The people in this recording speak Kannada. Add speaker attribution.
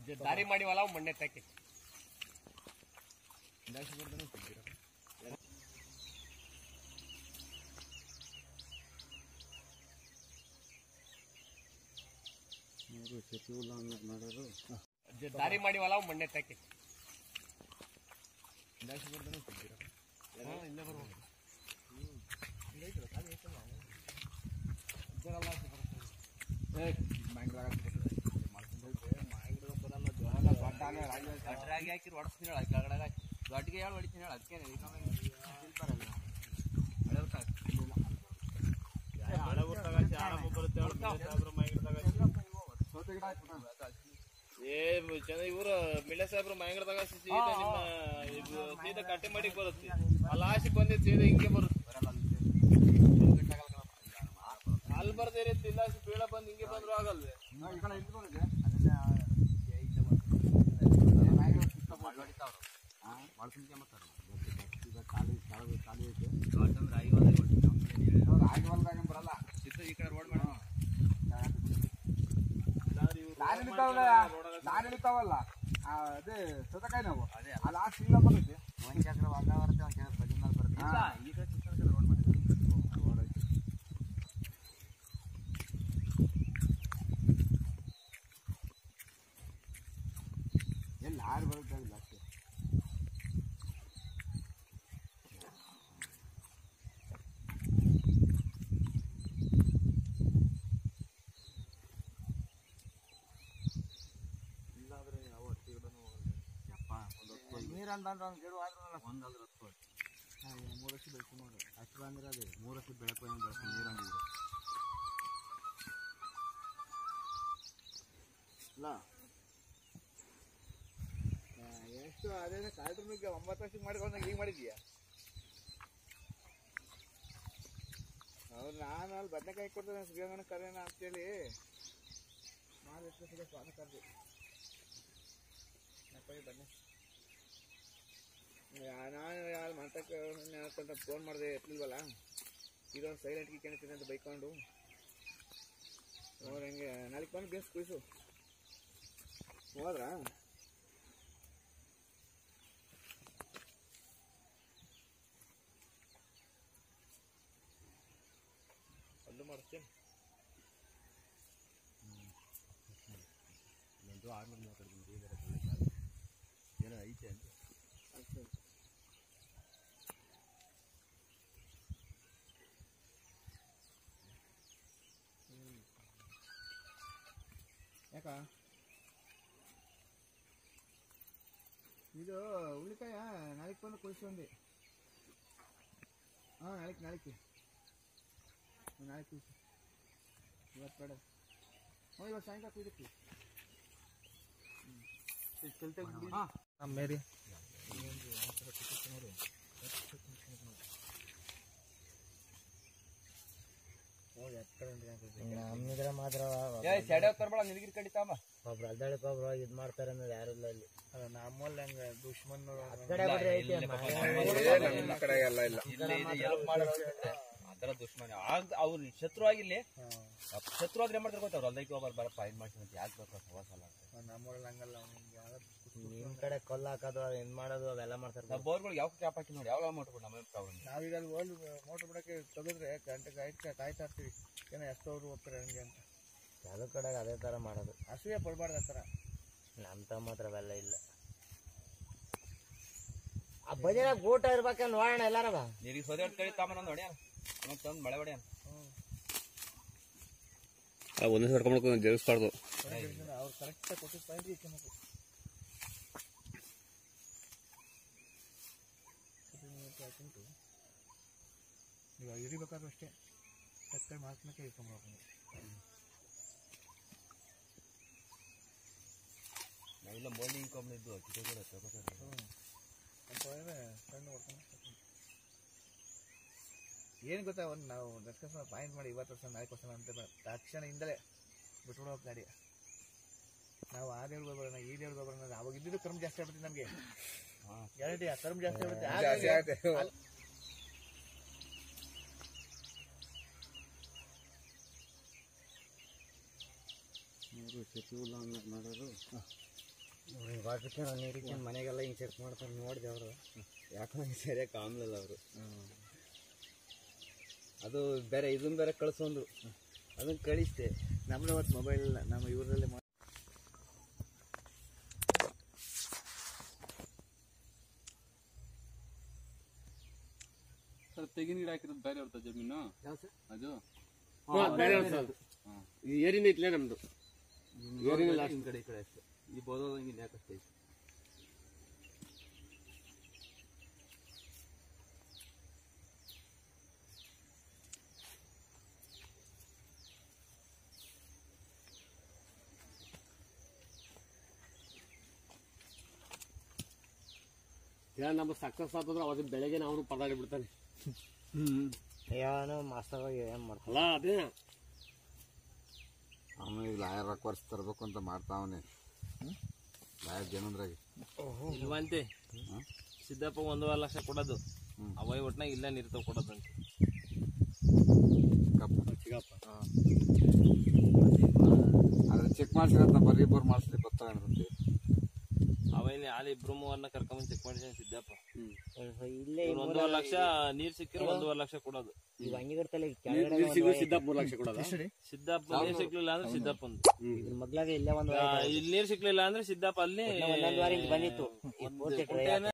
Speaker 1: ದಾರಿ ಮಾಡಿವಲ್ಲ ಅವು ಮಣ್ಣೆ ತಾಕಿ
Speaker 2: ಮೂರು ಸಚಿವ ಮಾಡೋರು
Speaker 1: ದಾರಿ ಮಾಡಿವಲ್ಲ ಅವು ಮಣ್ಣೆ ತಾಕಿ
Speaker 3: ಗಟ್ರಾಗಿ ಹಾಕಿ ಹೊಡ್ಸ್ತೀನಿ ಹೇಳ ಕೆಳಗಡೆ ಹಾಕಿ ಗಟ್ಟಿಗೆ ಹೇಳಿ ಹೊಡಿತೀನಿ ಹೇಳ ಅದಕ್ಕೆ
Speaker 4: ಏ ಚಂದ ಇವ್ರು ಮಿಳ್ಳೆ ಸಾಹೇಬ್ರು ಮಹೇಂದ್ರದಾಗ ಸೀದಾ ನಿಮ್ಮ ಇದು ಸೀದಾ ಕಟ್ಟೆ ಮಾಡಿ ಬರುತ್ತೆ ಆ ಲಾಸ್ಟ್ ಬಂದಿದ್ದು ಸೀದಾ ಹಿಂಗೆ ಬರುತ್ತೆ ಅಲ್ಲಿ ಬರ್ದೇರಿ ಇಲ್ಲ ಬೀಳ ಬಂದು ಹಿಂಗೆ ಬಂದ್ರು ಆಗಲ್ವೇ
Speaker 3: ಈ ಕಡೆ ರೋಡ್ ಮಾಡಿ
Speaker 2: ದಾರಿ ಇರ್ತಾವಲ್ಲ ಅದೇ ಸೌತೆಕಾಯಿ ನಾವು ಆ ಲಾಸ್ಟ್ ಇಲ್ಲ ಬರುತ್ತೆ
Speaker 3: ಒಂದ್ ಚಕ್ರ ಅರ್ಧ ಬರುತ್ತೆ ಒಂದ್ ಚಕ್ರ ಬದಿನಲ್ಲಿ ಬರುತ್ತೆ
Speaker 2: ಹಾ.
Speaker 3: ಈ ಕಡೆ ಚಿಕ್ಕ ರೋಡ್ ಮಾಡಿ
Speaker 2: ಎಲ್ಲಿ ಯಾರು ಬರುತ್ತೆ ಲಾಸ್ಟ್
Speaker 3: ನೀರಂತ ಒಂದು ಗಿಡ ಆದ್ರೂ ಒಂದಲ್ದ್ರ ಹತ್ತು ಮೂರು ವರ್ಷ ಬೆಳೆಸಿ ನೋಡು ಅಷ್ಟು ಅಂದ್ರೆ ಅದೇ ಮೂರು ವರ್ಷ ಬೆಳಕು ಏನು ಬೆಳೆಸಿ ನೀರಂದಿದ್ರು
Speaker 2: ಎಷ್ಟು ಅದೇನೇ ಕಾಲ್ಟ್ರಿಗೆ ಒಂಬತ್ತು ವರ್ಷಕ್ಕೆ ಮಾಡ್ಕೊಂಡಾಗ ಈಗ ಮಾಡಿದ್ಯಾ ಅವ್ರು ನಾನು ಅಲ್ಲಿ ಬದನೆಕಾಯಿ ಕೊಡ್ತೇನೆ ಶ್ರೀರಂಗನ ಕರೆಯೋಣ ಅಂತೇಳಿ ಮಾಡಿ ಎಷ್ಟು ಸಿಗ ಸ್ವಾಮಿ ಕರೆದು ಬನ್ನಿ ನಾನು ಯಾರು ಮಾತಕ್ಕೆ ಹೇಳ್ಕೊಂತ ಫೋನ್ ಮಾಡಿದೆ ಎತ್ತಲಿಲ್ವಲ್ಲ ಇದೊಂದು ಸೈಲೆಂಟ್ಗೆ ಕೇಳ್ತೀನಿ ಅಂತ ಬೈಕೊಂಡು ಅವ್ರು ಹೆಂಗೆ ನಾಳೆಗೆ ಬಂದು ಬೇಸ್ ಕುಯ್ಸು ಹೋದ್ರಾ
Speaker 4: ಅಲ್ಲೂ ಮಾಡ್ತೇನೆ
Speaker 3: ಏನೋ ಐತೆ ಅಂತ
Speaker 2: ಯಾಕ ಇದು ಉಳ್ಳಿಕಾಯ ನಾಳೆಗೆ ಬಂದು ಕುಳಿಸೊಂದು ಹಾಂ ನಾಳೆಗೆ ನಾಳೆಗೆ ನಾಳೆ ಕುಳಿಸು ಇವತ್ತು ಬೇಡ ಹ್ಞೂ ಇವತ್ತು ಸಾಯಂಕಾಲ ಕುಯ್ದಕ್ಕೆ ಮೇರಿ
Speaker 3: ನಮ್ಮಿದ್ರೆ ಮಾತ್ರ
Speaker 1: ಸೆಡೆ ತರ್ಬೇಡ ನಿನಗಿರ್ ಕಡಿತಾವ
Speaker 3: ಒಬ್ರು ಅಲ್ದಾಡಕ್ ಒಬ್ರು ಇದ್ ಮಾಡ್ತಾರೆ ಅನ್ನೋದು ಯಾರು ಇಲ್ಲ ಇಲ್ಲಿ
Speaker 2: ನಮ್ಮಲ್ಲಿ ಹಂಗೆ ದುಶ್ಮನ್
Speaker 3: ಕಡೆ ಬಿಟ್ರೆ ಐತಿ
Speaker 2: ನಮ್ಮ ಕಡೆ ಎಲ್ಲ ಇಲ್ಲ
Speaker 1: ಆತರ ದುಶ್ಮನ ಆಗ ಅವ್ರು ಶತ್ರು ಆಗಿಲ್ಲಿ ಶತ್ರು ಆದ್ರೆ ಏನ್ ಮಾಡ್ತಾರೆ ಗೊತ್ತಾ ಅವ್ರು ಅಲ್ದಕ್ಕೆ ಒಬ್ಬರು ಬರಪ್ಪ ಇದು ಮಾಡ್ತೀನಿ ಅಂತ ಯಾಕೆ ಬೇಕು ಸವಾಸ ಅಲ್ಲ
Speaker 2: ನಮ್ಮೂರಲ್ಲಿ ಹಂಗಲ್ಲ ಅವ್ನಿಗೆ
Speaker 3: ನಿಮ್ ಕಡೆ ಕೊಲ್ಲ ಹಾಕೋದು ಇದ್ ಮಾಡೋದು ಅವೆಲ್ಲ ಮಾಡ್ತಾರೆ
Speaker 1: ನಾವು ಬೋರ್ಗಳಿಗೆ ಯಾವ ಕ್ಯಾಪ್ ಹಾಕಿ ನೋಡಿ ಯಾವ ಮಾಡ್ಕೊಂಡು ನಮ್ಮ ಪ್ರಾಬ್ಲಮ್
Speaker 2: ನಾವೀಗ ಅಲ್ಲಿ ಓಲ್ಡ್ ಮೋಟ್ರ್ ಬಿಡಕ್ಕೆ ತೆಗೆದ್ರೆ ಗಂಟೆ ಕಾಯ್ತಾ ಕಾಯ್ತಾ ಇರ್ತೀವಿ ಏನೋ ಎಷ್ಟೋರು ಹೋಗ್ತಾರೆ ಹಂಗೆ ಅಂತ
Speaker 3: ಎಲ್ಲ ಕಡೆ ಅದೇ ತರ ಮಾಡೋದು
Speaker 2: ಅಸೂಯೆ ಪಡಬಾರ್ದು ಆ ಥರ
Speaker 3: ನಮ್ ತಮ್ಮ ಮಾತ್ರ ಅವೆಲ್ಲ ಇಲ್ಲ ಆ ಬಜಾರ ಊಟ ಇರ್ಬೇಕಂತ ನೋಡೋಣ ಎಲ್ಲಾರ ಬಾ
Speaker 1: ನೀರಿಗೆ ಸೋದೆ ಕಡಿ ತಾಮನ ನೋಡಿ ಮತ್ತೆ ತಂದು ಮಳೆ ಹೊಡಿ
Speaker 4: ಒಂದೇ ಹೊಡ್ಕೊಂಡ್ಬಿಡ್ಕೊಂಡು ಜರುಗಿಸ್ಬಾರ್ದು
Speaker 2: ಅವ್ರು ಕರೆಕ್ಟಾಗಿ ಕೊಟ್ಟಿದ್ದ ಪಾಯಿಂಟ್ ಇಟ್ಕೊಬೇಕು ಹಾಕೊಂಡು ನೀವು ಹಿಡಿಬೇಕಾದ್ರೂ ಅಷ್ಟೇ ಟಕ್ಕರ್ ಮಾರ್ಕ್ನಕ್ಕೆ ಇಟ್ಕೊಂಡ್ಬೇಕು
Speaker 1: ನಾವೆಲ್ಲ ಮೋಲ್ಡಿಂಗ್ ಕಂಪ್ನಿ ಇದ್ದು ಕಿಟಕಿ
Speaker 2: ಅಂತಂದ್ರೆ ಸಣ್ಣ ಹೊಡ್ಕೊಂಡು ಏನು ಗೊತ್ತಾ ಒಂದು ನಾವು ಡಿಸ್ಕಸ್ ಪಾಯಿಂಟ್ ಮಾಡಿ ಇವತ್ತು ವರ್ಷ ನಾಲ್ಕು ವರ್ಷ ಅಂತ ಬ- ತಕ್ಷಣದಿಂದಲೇ ಬಿಟ್ಬಿಡೋಕೆ ಗಾಡಿ ನಾವು ಆ ದೇವ್ರಿಗೆ ಹೋಗೋಣ ಈ ದೇವ್ರಿಗೆ ಹೋಗೋಣ ಅವಾಗ ಇದ್ದಿದ್ದು ಕರ್ಮ ಜಾಸ್ತಿ ಆಗ್ಬಿಡುತ್ತೆ ನಮಗೆ ಗ್ಯಾರಂಟಿ ಕರ್ಮ ಜಾಸ್ತಿ ಆಗ್ಬಿಡುತ್ತೆ ಆಗ-
Speaker 5: ಮೂರು ಸಚಿವ ಮಾಡೋರು
Speaker 3: ವಾಟರ್ಗೆ ನೀರಿಗೆ ಮನೆಗೆಲ್ಲ ಹಿಂಗೆ ಚೆಕ್ ಮಾಡ್ತಾರೆ ನೋಡಿದೆ ಅವರು ಯಾಕೋ ಸರಿಯಾಗಿ ಕಾಮ್ಲಿಲ್ಲ ಅವರು ಅದು ಬೇರೆ ಇದನ್ನ ಬೇರೆ ಕಳ್ಸೊಂದ್ರು ಅದನ್ನ ಕಳಿಸ್ದೆ
Speaker 2: ನಮ್ದು ಅವತ್ತು ಮೊಬೈಲ್ ಇಲ್ಲ ನಮ್ಮ ಇವರಲ್ಲೇ
Speaker 5: ಸರ್ ತೆಂಗಿನ ಗಿಡ ಹಾಕಿರೋದು ಬೇರೆ ಇರ್ತದೆ ಜಮೀನು ಅದು
Speaker 1: ಏರಿನ ಇಟ್ಲೇ ನಮ್ದು ಏರಿನ ಈ ಕಡೆ ಈ ಕಡೆ ಅಷ್ಟೇ ಈ ಬೋದಂಗೆ ಇಲ್ಲಿ ಯಾಕಷ್ಟೇ ನಮ್ಮ ಸಕ್ಸಸ್ ಆತಂದ್ರೆ ಅವತ್ತು ಬೆಳಗ್ಗೆ ನಾವು ಪರದಾಡಿ ಬಿಡ್ತಾನೆ
Speaker 3: ಏನೋ ಮಾಸ್ತವಾಗಿ ಏನು ಮಾಡ್ತಾರೆ
Speaker 1: ಅಲ್ಲ ಅದೇ
Speaker 6: ಅವನು ಈಗ ಲಾಯರ್ ವರ್ಷ ತರಬೇಕು ಅಂತ ಮಾಡ್ತಾವನೆ ಲಾಯರ್ ಜನಂದ್ರಾಗಿ
Speaker 4: ಇಲ್ವಂತೆ ಸಿದ್ದಪ್ಪ ಒಂದೂವರೆ ಲಕ್ಷ ಕೊಡೋದು ಅವೈ ಒಟ್ನಾಗ ಇಲ್ಲ ನೀರ್ತಾವ ಕೊಡೋದಂತ
Speaker 6: ಆದ್ರೆ ಚೆಕ್ ಮಾಡ್ಸಿರಂತ ಬರ್ರಿ ಇಬ್ಬರು ಮಾಡಿಸ್ಲಿ ಬರ್ತಾರೆ ಅಂದ್ರೆ
Speaker 4: ಅವೈಲಿ ಅಲ್ಲಿ ಇಬ್ರು ಮೂವರ್ನ ಕರ್ಕೊಂಬಂದ್ ಚೆಕ್ ಮಾಡಿಸಿ ಸಿದ್ದಪ್ಪ
Speaker 3: ಇಲ್ಲೇ
Speaker 4: ಇವ್ರು ಒಂದೂವರೆ ಲಕ್ಷ ನೀರ್ ಸಿಕ್ಕಿರೋ ಒಂದೂವರೆ ಲಕ್ಷ ಕೊಡೋದು
Speaker 3: ಈಗ ಹಂಗಿರ್ತಲ್ಲ ಕೆಳಗಡೆ
Speaker 1: ಸಿದ್ದಪ್ಪ ಮೂರು ಲಕ್ಷ ಕೊಡೋದ
Speaker 4: ಸಿದ್ದಪ್ಪ ನೀರ್ ಸಿಕ್ಲಿಲ್ಲ ಅಂದ್ರೆ ಸಿದ್ದಪ್ಪಂದು
Speaker 3: ಇದ್ರ ಮಗ್ಲಾಗ ಇಲ್ಲೇ ಒಂದು
Speaker 4: ಆ, ಇಲ್ಲಿ ನೀರ್ ಸಿಕ್ಲಿಲ್ಲ ಅಂದ್ರೆ ಸಿದ್ದಪ್ಪ ಅಲ್ಲಿ
Speaker 3: ಒಂದೊಂದು ವಾರ ಹಿಂಗ್ ಬಂದಿತ್ತು ಈ ಪೂರ್ತಿ try
Speaker 4: ಕುಂಟೆನ